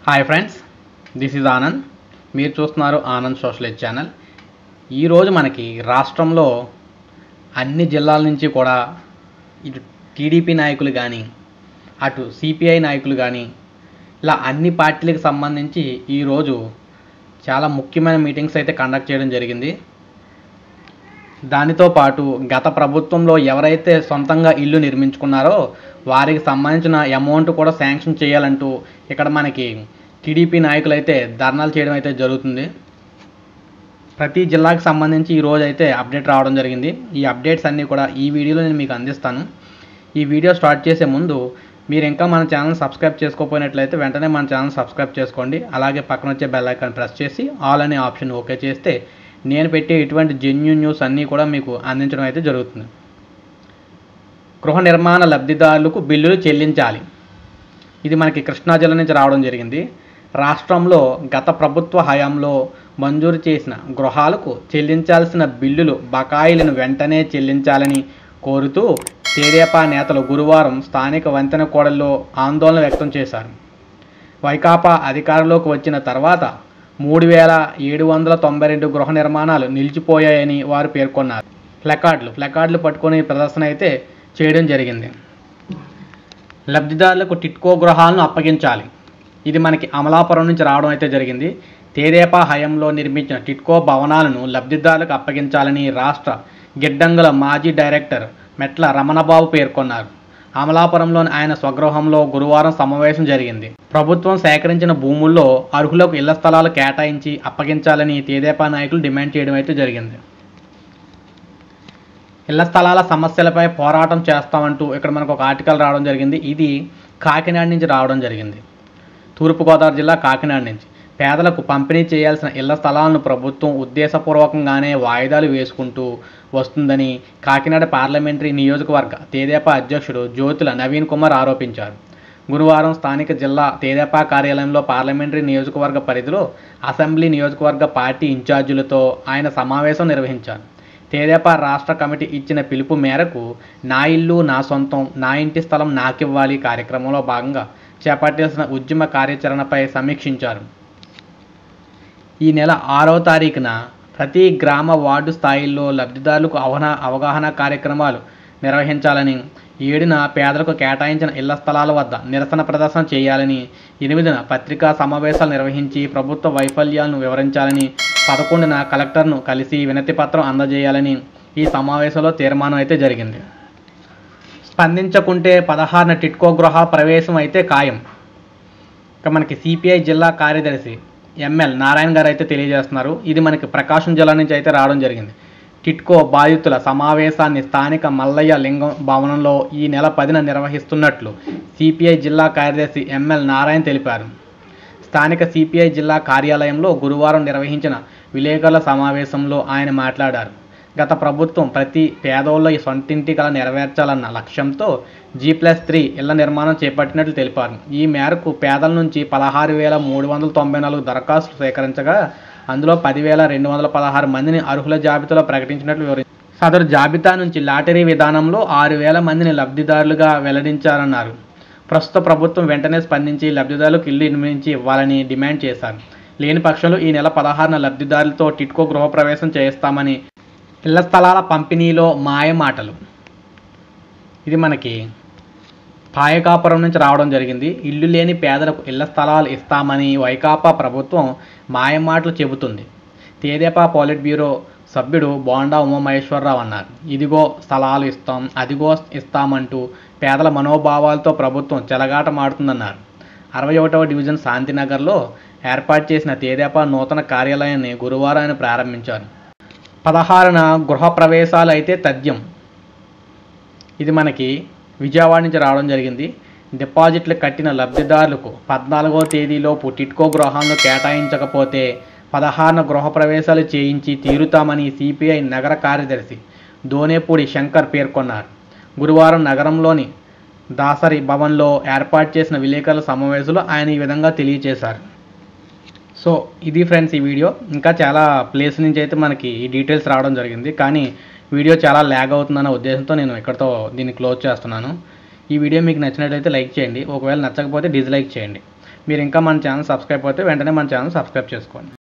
hi friends this is Anand మీరు చూస్తున్నారు Anand socialist channel ఈరోజు మనకి రాష్ట్రంలో అన్ని జిల్లాల నుంచి కూడా ఇటు టీడీపీ నాయకులు కానీ అటు సిపిఐ నాయకులు కానీ ఇలా అన్ని పార్టీలకు సంబంధించి ఈరోజు చాలా ముఖ్యమైన మీటింగ్స్ అయితే కండక్ట్ చేయడం జరిగింది దానితో పాటు గత ప్రభుత్వంలో ఎవరైతే సొంతంగా ఇల్లు నిర్మించుకున్నారో వారికి సంబంధించిన అమౌంట్ కూడా శాంక్షన్ చేయాలంటూ ఇక్కడ మనకి టీడీపీ నాయకులు అయితే ధర్నాలు చేయడం అయితే జరుగుతుంది ప్రతి జిల్లాకు సంబంధించి ఈ రోజు అయితే అప్డేట్ రావడం జరిగింది ఈ అప్డేట్స్ అన్నీ కూడా ఈ వీడియోలో నేను మీకు అందిస్తాను ఈ వీడియో స్టార్ట్ చేసే ముందు మీరు ఇంకా మన ఛానల్ సబ్స్క్రైబ్ చేసుకోకపోయినట్లయితే వెంటనే మన ఛానల్ సబ్స్క్రైబ్ చేసుకోండి అలాగే పక్కన వచ్చే బెల్ ఐకాన్ ప్రెస్ చేసి ఆల్ అనే ఆప్షన్ ఓకే చేస్తే నేను పెట్టే ఇటువంటి జెన్యున్ న్యూస్ అన్నీ కూడా మీకు అందించడం అయితే జరుగుతుంది గృహ నిర్మాణ లబ్ధిదారులకు బిల్లులు చెల్లించాలి ఇది మనకి కృష్ణా జిల్లా నుంచి రావడం జరిగింది రాష్ట్రంలో గత ప్రభుత్వ హయాంలో మంజూరు చేసిన గృహాలకు చెల్లించాల్సిన బిల్లులు బకాయిలను వెంటనే చెల్లించాలని కోరుతూ తెదేపా నేతలు గురువారం స్థానిక వంతెన కోడల్లో ఆందోళన వ్యక్తం చేశారు వైకాపా అధికారంలోకి వచ్చిన తర్వాత మూడు వేల ఏడు వందల తొంభై రెండు గృహ నిర్మాణాలు నిలిచిపోయాయని వారు పేర్కొన్నారు ప్లకార్డులు ప్లకార్డులు పట్టుకొని ప్రదర్శన అయితే చేయడం జరిగింది లబ్ధిదారులకు టిట్కో గృహాలను అప్పగించాలి ఇది మనకి అమలాపురం నుంచి రావడం అయితే జరిగింది తేదేపా హయంలో నిర్మించిన టిట్కో భవనాలను లబ్ధిదారులకు అప్పగించాలని రాష్ట్ర గిడ్డంగుల మాజీ డైరెక్టర్ మెట్ల రమణబాబు పేర్కొన్నారు అమలాపురంలోని ఆయన స్వగృహంలో గురువారం సమావేశం జరిగింది ప్రభుత్వం సేకరించిన భూముల్లో అర్హులకు ఇళ్ల స్థలాలు కేటాయించి అప్పగించాలని తేదేపా నాయకులు డిమాండ్ చేయడం అయితే జరిగింది ఇళ్ల స్థలాల సమస్యలపై పోరాటం చేస్తామంటూ ఇక్కడ మనకు ఒక ఆర్టికల్ రావడం జరిగింది ఇది కాకినాడ నుంచి రావడం జరిగింది తూర్పుగోదావరి జిల్లా కాకినాడ నుంచి పేదలకు పంపిణీ చేయాల్సిన ఇళ్ల స్థలాలను ప్రభుత్వం ఉద్దేశపూర్వకంగానే వాయిదాలు వేసుకుంటూ వస్తుందని కాకినాడ పార్లమెంటరీ నియోజకవర్గ తేదేపా అధ్యక్షుడు జ్యోతుల నవీన్ కుమార్ ఆరోపించారు గురువారం స్థానిక జిల్లా తేదేపా కార్యాలయంలో పార్లమెంటరీ నియోజకవర్గ పరిధిలో అసెంబ్లీ నియోజకవర్గ పార్టీ ఇన్ఛార్జీలతో ఆయన సమావేశం నిర్వహించారు తేదేపా రాష్ట్ర కమిటీ ఇచ్చిన పిలుపు మేరకు నా ఇల్లు నా సొంతం నా ఇంటి స్థలం నాకివ్వాలి కార్యక్రమంలో భాగంగా చేపట్టాల్సిన ఉద్యమ కార్యాచరణపై సమీక్షించారు ఈ నెల ఆరవ తారీఖున ప్రతి గ్రామ వార్డు స్థాయిల్లో లబ్ధిదారులకు అవగాహన అవగాహన కార్యక్రమాలు నిర్వహించాలని ఏడున పేదలకు కేటాయించిన ఇళ్ల స్థలాల వద్ద నిరసన ప్రదర్శన చేయాలని ఎనిమిదిన పత్రికా సమావేశాలు నిర్వహించి ప్రభుత్వ వైఫల్యాలను వివరించాలని పదకొండున కలెక్టర్ను కలిసి వినతి పత్రం అందజేయాలని ఈ సమావేశంలో తీర్మానం అయితే జరిగింది స్పందించకుంటే పదహారున టిట్కో గృహ ప్రవేశం అయితే ఖాయం ఇక మనకి సిపిఐ జిల్లా కార్యదర్శి ఎంఎల్ నారాయణ గారు అయితే తెలియజేస్తున్నారు ఇది మనకి ప్రకాశం జిల్లా నుంచి అయితే రావడం జరిగింది టిట్కో బాధితుల సమావేశాన్ని స్థానిక మల్లయ్య లింగం భవనంలో ఈ నెల పదిన నిర్వహిస్తున్నట్లు సిపిఐ జిల్లా కార్యదర్శి ఎంఎల్ నారాయణ తెలిపారు స్థానిక సిపిఐ జిల్లా కార్యాలయంలో గురువారం నిర్వహించిన విలేకరుల సమావేశంలో ఆయన మాట్లాడారు గత ప్రభుత్వం ప్రతి పేదోళ్ళ సొంతింటి కల నెరవేర్చాలన్న లక్ష్యంతో జీ ప్లస్ త్రీ ఇళ్ల నిర్మాణం చేపట్టినట్లు తెలిపారు ఈ మేరకు పేదల నుంచి పదహారు వేల మూడు వందల తొంభై నాలుగు దరఖాస్తులు సేకరించగా అందులో పదివేల రెండు వందల పదహారు మందిని అర్హుల జాబితాలో ప్రకటించినట్లు వివరించారు సదరు జాబితా నుంచి లాటరీ విధానంలో ఆరు వేల మందిని లబ్ధిదారులుగా వెల్లడించారన్నారు ప్రస్తుత ప్రభుత్వం వెంటనే స్పందించి లబ్ధిదారులకు ఇల్లు నిర్మించి ఇవ్వాలని డిమాండ్ చేశారు లేని పక్షంలో ఈ నెల పదహారున లబ్ధిదారులతో టిట్కో గృహప్రవేశం చేస్తామని ఇళ్ల స్థలాల పంపిణీలో మాయమాటలు ఇది మనకి పాయకాపురం నుంచి రావడం జరిగింది ఇల్లు లేని పేదలకు ఇళ్ల స్థలాలు ఇస్తామని వైకాపా ప్రభుత్వం మాయమాటలు చెబుతుంది తేదేపా పాలిట్ బ్యూరో సభ్యుడు బోండా ఉమామహేశ్వరరావు అన్నారు ఇదిగో స్థలాలు ఇస్తాం అదిగో ఇస్తామంటూ పేదల మనోభావాలతో ప్రభుత్వం చెలగాటమాడుతుందన్నారు అరవై ఒకటవ డివిజన్ శాంతినగర్లో ఏర్పాటు చేసిన తేదేపా నూతన కార్యాలయాన్ని గురువారం ఆయన ప్రారంభించారు పదహారున గృహప్రవేశాలు అయితే తథ్యం ఇది మనకి విజయవాడ నుంచి రావడం జరిగింది డిపాజిట్లు కట్టిన లబ్ధిదారులకు పద్నాలుగో తేదీలోపు టిట్కో గృహాలను కేటాయించకపోతే పదహారున గృహప్రవేశాలు చేయించి తీరుతామని సిపిఐ నగర కార్యదర్శి దోనేపూడి శంకర్ పేర్కొన్నారు గురువారం నగరంలోని దాసరి భవన్లో ఏర్పాటు చేసిన విలేకరుల సమావేశంలో ఆయన ఈ విధంగా తెలియజేశారు సో ఇది ఫ్రెండ్స్ ఈ వీడియో ఇంకా చాలా ప్లేస్ నుంచి అయితే మనకి ఈ డీటెయిల్స్ రావడం జరిగింది కానీ వీడియో చాలా ల్యాగ్ అవుతుందన్న ఉద్దేశంతో నేను ఇక్కడతో దీన్ని క్లోజ్ చేస్తున్నాను ఈ వీడియో మీకు నచ్చినట్లయితే లైక్ చేయండి ఒకవేళ నచ్చకపోతే డిస్లైక్ చేయండి మీరు ఇంకా మన ఛానల్ సబ్స్క్రైబ్ అయితే వెంటనే మన ఛానల్ సబ్స్క్రైబ్ చేసుకోండి